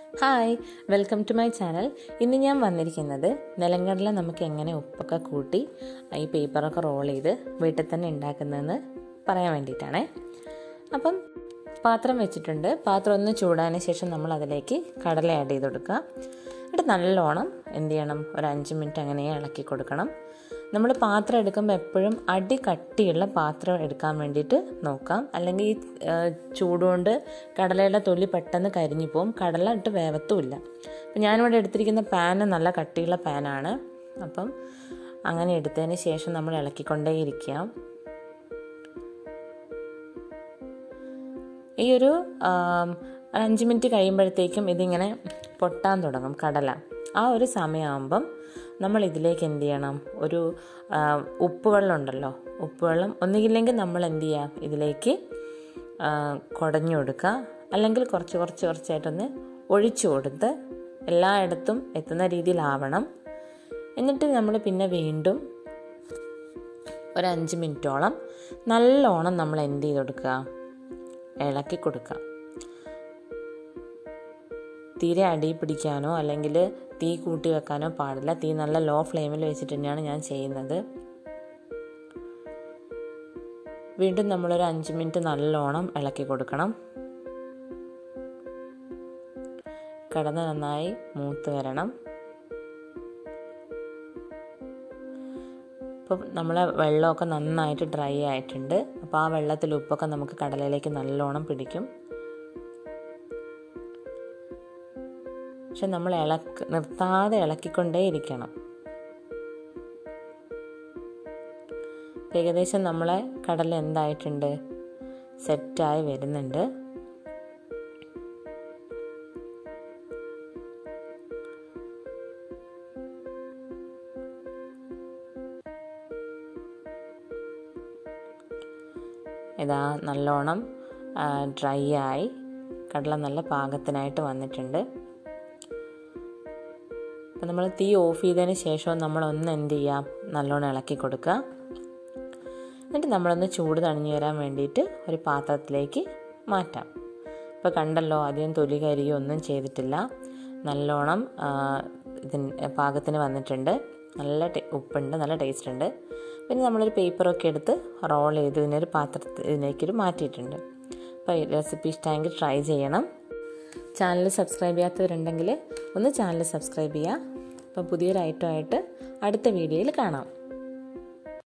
hi welcome to my channel ഇന്ന് ഞാൻ വന്നിരിക്കുന്നത് നിലങ്കടല നമുക്ക് എങ്ങനെ ഉപ്പൊക്കെ കൂട്ടി ഈ പേപ്പറൊക്കെ റോൾ ചെയ്ത് വീട്ടിൽ തന്നെ ഉണ്ടാക്കുന്നതെന്ന് പറയാൻ വേണ്ടിയിട്ടാണേ അപ്പം പാത്രം വെച്ചിട്ടുണ്ട് പാത്രം ഒന്ന് ചൂടാതിന് ശേഷം നമ്മൾ അതിലേക്ക് കടല ആഡ് ചെയ്ത് കൊടുക്കുക എന്നിട്ട് നല്ലോണം എന്ത് ചെയ്യണം ഒരു അഞ്ച് മിനിറ്റ് അങ്ങനെ ഇളക്കി കൊടുക്കണം നമ്മൾ പാത്രം എടുക്കുമ്പോൾ എപ്പോഴും അടി കട്ടിയുള്ള പാത്രം എടുക്കാൻ വേണ്ടിയിട്ട് നോക്കാം അല്ലെങ്കിൽ ഈ ചൂടുകൊണ്ട് കടലയുടെ തൊലി പെട്ടെന്ന് കരിഞ്ഞു പോകും കടല ഇട്ട് വേവത്തുമില്ല അപ്പം ഞാനിവിടെ എടുത്തിരിക്കുന്ന പാന് നല്ല കട്ടിയുള്ള പാനാണ് അപ്പം അങ്ങനെ എടുത്തതിന് ശേഷം നമ്മൾ ഇളക്കിക്കൊണ്ടേയിരിക്കുക ഈ ഒരു അഞ്ച് മിനിറ്റ് കഴിയുമ്പോഴത്തേക്കും ഇതിങ്ങനെ പൊട്ടാൻ തുടങ്ങും കടല ആ ഒരു സമയമാകുമ്പം നമ്മൾ ഇതിലേക്ക് എന്ത് ചെയ്യണം ഒരു ഉപ്പുവെള്ളം ഉണ്ടല്ലോ ഉപ്പുവെള്ളം ഒന്നുകില്ലെങ്കിൽ നമ്മൾ എന്ത് ചെയ്യാം ഇതിലേക്ക് കുടഞ്ഞു കൊടുക്കുക അല്ലെങ്കിൽ കുറച്ച് കുറച്ച് കുറച്ചായിട്ടൊന്ന് ഒഴിച്ചു കൊടുത്ത് എല്ലായിടത്തും എത്തുന്ന രീതിയിലാവണം എന്നിട്ട് നമ്മൾ പിന്നെ വീണ്ടും ഒരു അഞ്ച് മിനിറ്റോളം നല്ലോണം നമ്മൾ എന്ത് ചെയ്ത് കൊടുക്കുക ഇളക്കി കൊടുക്കുക തീരെ അടി പിടിക്കാനോ അല്ലെങ്കിൽ തീ കൂട്ടി വെക്കാനോ പാടില്ല തീ നല്ല ലോ ഫ്ലെയിമിൽ വെച്ചിട്ട് തന്നെയാണ് ഞാൻ ചെയ്യുന്നത് വീണ്ടും നമ്മളൊരു അഞ്ച് മിനിറ്റ് നല്ലോണം ഇളക്കി കൊടുക്കണം കടന്ന് നന്നായി മൂത്ത് വരണം ഇപ്പം നമ്മളെ വെള്ളമൊക്കെ നന്നായിട്ട് ഡ്രൈ ആയിട്ടുണ്ട് അപ്പോൾ ആ വെള്ളത്തിൽ ഉപ്പൊക്കെ നമുക്ക് കടലയിലേക്ക് നല്ലോണം പിടിക്കും പക്ഷെ നമ്മൾ ഇളക്ക് നിർത്താതെ ഇളക്കിക്കൊണ്ടേ ഇരിക്കണം ഏകദേശം നമ്മളെ കടൽ എന്തായിട്ടുണ്ട് സെറ്റായി വരുന്നുണ്ട് ഇതാ നല്ലോണം ഡ്രൈ ആയി കടല നല്ല പാകത്തിനായിട്ട് വന്നിട്ടുണ്ട് അപ്പം നമ്മൾ തീ ഓഫ് ചെയ്തതിന് ശേഷം നമ്മൾ ഒന്ന് എന്ത് ചെയ്യാം നല്ലോണം ഇളക്കി കൊടുക്കുക എന്നിട്ട് നമ്മളൊന്ന് ചൂട് തണിഞ്ഞു വരാൻ വേണ്ടിയിട്ട് ഒരു പാത്രത്തിലേക്ക് മാറ്റാം ഇപ്പോൾ കണ്ടല്ലോ അധികം തൊലി കരിയോ ഒന്നും ചെയ്തിട്ടില്ല നല്ലോണം ഇതിന് പാകത്തിന് വന്നിട്ടുണ്ട് നല്ല ഉപ്പുണ്ട് നല്ല ടേസ്റ്റ് ഉണ്ട് പിന്നെ നമ്മളൊരു പേപ്പറൊക്കെ എടുത്ത് റോൾ ചെയ്ത് ഇതിനൊരു പാത്രത്തിൽ ഇതിലേക്കൊരു മാറ്റിയിട്ടുണ്ട് അപ്പോൾ ഈ റെസിപ്പി ഇഷ്ടമെങ്കിൽ ട്രൈ ചെയ്യണം ചാനൽ സബ്സ്ക്രൈബ് ചെയ്യാത്തവരുണ്ടെങ്കിൽ ഒന്ന് ചാനൽ സബ്സ്ക്രൈബ് ചെയ്യുക അപ്പോൾ പുതിയൊരു ഐറ്റമായിട്ട് അടുത്ത വീഡിയോയിൽ കാണാം